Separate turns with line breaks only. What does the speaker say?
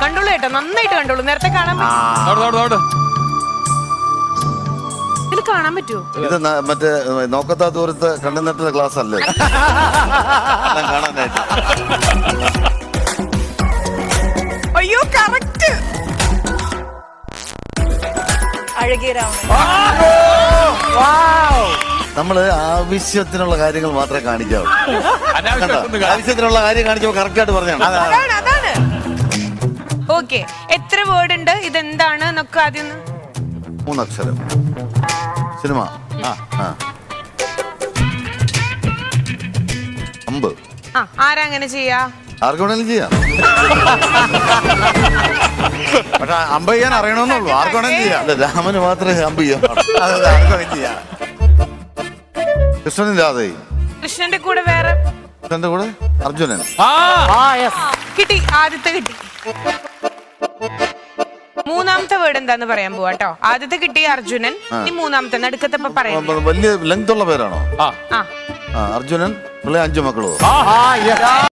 കണ്ടോളൂ കേട്ടോ നന്നായിട്ട് കണ്ടോളൂ നേരത്തെ കാണാൻ പറ്റും
നോട് നോട് നോട്
ഇതിൽ കാണാൻ പറ്റുമോ
ഇത് ന- മറ്റേ ഏ, നോക്കത്താ ദൂരത്ത് കണ്ണുനട്ടുന്ന ക്ലാസ് അല്ലേ എല്ലാം കാണാനായിട്ട്
അയ്യോ കറക്റ്റ്
അഴകിയ രാവണൻ
നമ്മള് ആവശ്യത്തിനുള്ള കാര്യങ്ങൾ മാത്രമേ കാണിക്കാവൂ കണ്ടോ?
അനാവശ്യം കാ-
ആവശ്യത്തിനുള്ള കാര്യം കാണിച്ചപ്പോൾ കറക്റ്റ് ആയിട്ട് പറഞ്ഞാണ്
അതാണ് അതാണ് ഓക്കെ എത്ര വേർഡ് ഉണ്ട് ഇതെന്താണ് എന്നൊക്കെ ആദ്യം ഒന്ന്
മൂന്നക്ഷരം സിനിമ
ആ.
ആ അമ്പ്
ആ ആരാ അങ്ങനെ ചെയ്യാ
ആർക്ക് വേണേലും ചെയ്യാം
പക്ഷെ അമ്പ ചെയ്യാൻ അറിയണമെന്നുള്ളൂ ആർക്ക് വേണമെങ്കിലും ചെയ്യാം
അല്ല രാമന് മാത്രമേ അമ്പ് ചെയ്യാൻ പാടുള്ളൂ.
അതെ അതെ, ആർക്ക് വേണമെങ്കിലും ചെയ്യാം
കൃഷ്ണനും രാധയും
കൃഷ്ണന്റെ കൂടെ വേറെ
കൃഷ്ണന്റെ കൂടെ അർജുനൻ
ആ
കിട്ടി ആദ്യത്തെ കിട്ടി മൂന്നാമത്തെ വേർഡ് എന്താന്ന് പറയാൻ പോവാ കേട്ടോ ആദ്യത്തെ കിട്ടി അർജുനൻ ഇനി മൂന്നാമത്തെ നടുക്കത്തെ ഇപ്പൊ പറയാം
വലിയ ലെങ്ത് ഉള്ള പേരാണോ
ആ
ആ
ആ അർജുനൻ പിള്ളേ അഞ്ചു മക്കളോ
ആ